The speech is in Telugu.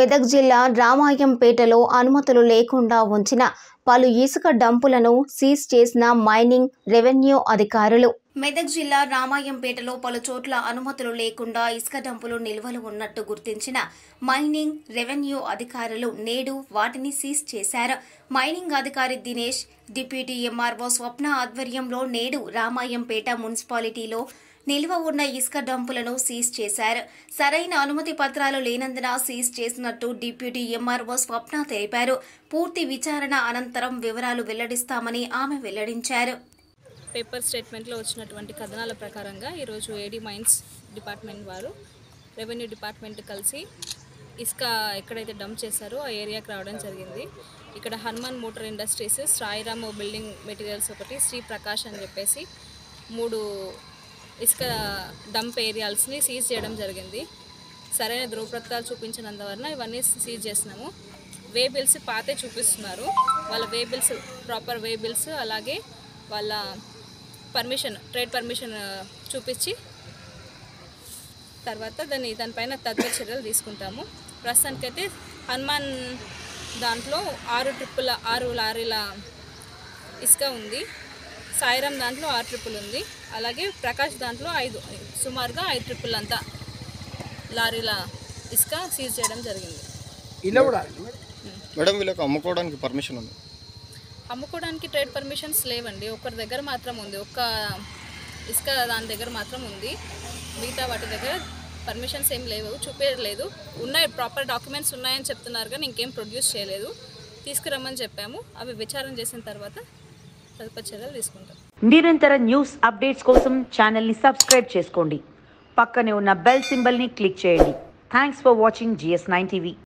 మెదక్ జిల్లా రామాయంపేటలో అనుమతులు లేకుండా ఉంచిన పలు ఇసుక డంపులను సీజ్ చేసిన మైనింగ్ రెవెన్యూ అధికారులు మెదక్ జిల్లా రామాయంపేటలో పలు చోట్ల అనుమతులు లేకుండా ఇసుక డంపులు నిల్వలు ఉన్నట్టు గుర్తించిన మైనింగ్ రెవెన్యూ అధికారులు నేడు వాటిని సీజ్ చేశారు మైనింగ్ అధికారి దినేష్ డిప్యూటీ ఎంఆర్ఓ స్వప్న ఆధ్వర్యంలో నేడు రామాయంపేట మున్సిపాలిటీలో నిల్వ ఉన్న ఇసుక డంపులను సీజ్ చేశారు సరైన అనుమతి పత్రాలు లేనందున సీజ్ చేసినట్టు డిప్యూటీ ఎంఆర్ఓ స్వప్న తెలిపారు పూర్తి విచారణ అనంతరం వివరాలు వెల్లడిస్తామని ఆమె వెల్లడించారు పేపర్ స్టేట్మెంట్లో వచ్చినటువంటి కథనాల ప్రకారంగా ఈరోజు ఏడీ మైన్స్ డిపార్ట్మెంట్ వారు రెవెన్యూ డిపార్ట్మెంట్ కలిసి ఇసుక ఎక్కడైతే డంప్ చేశారో ఆ ఏరియాకి రావడం జరిగింది ఇక్కడ Hanuman motor industries Sairam building materials ఒకటి శ్రీ ప్రకాష్ అని చెప్పేసి మూడు ఇసుక డంప్ ఏరియాల్స్ని సీజ్ చేయడం జరిగింది సరైన ధృవపత్రాలు చూపించినందువలన ఇవన్నీ సీజ్ చేసినాము వే బిల్స్ పాతే చూపిస్తున్నారు వాళ్ళ way bills proper way bills అలాగే వాళ్ళ పర్మిషన్ ట్రేడ్ పర్మిషన్ ఆ, చూపించి తర్వాత దాన్ని దానిపైన తదుపరి చర్యలు తీసుకుంటాము ప్రస్తుతానికైతే హనుమాన్ దాంట్లో ఆరు ట్రిప్పుల ఆరు లారీల ఇసుక ఉంది సాయిరామ్ దాంట్లో ఆరు ట్రిప్పులు ఉంది అలాగే ప్రకాష్ దాంట్లో ఐదు సుమారుగా ఐదు ట్రిప్పులు అంతా లారీల ఇసుక సీజ్ చేయడం జరిగింది మేడం వీళ్ళకి అమ్ముకోవడానికి పర్మిషన్ ఉంది అమ్ముకోవడానికి ట్రేడ్ పర్మిషన్స్ లేవండి ఒకరి దగ్గర మాత్రం ఉంది ఒక్క ఇసుక దాని దగ్గర మాత్రం ఉంది మిగతా వాటి దగ్గర పర్మిషన్స్ ఏం లేవు చూపించలేదు ఉన్నాయి ప్రాపర్ డాక్యుమెంట్స్ ఉన్నాయని చెప్తున్నారు కానీ ఇంకేం ప్రొడ్యూస్ చేయలేదు తీసుకురమ్మని చెప్పాము అవి విచారణ చేసిన తర్వాత తదుపరి చర్యలు తీసుకుంటాం నిరంతర న్యూస్ అప్డేట్స్ కోసం ఛానల్ని సబ్స్క్రైబ్ చేసుకోండి పక్కనే ఉన్న బెల్ సింబల్ని క్లిక్ చేయండి thanks for watching GS nine TV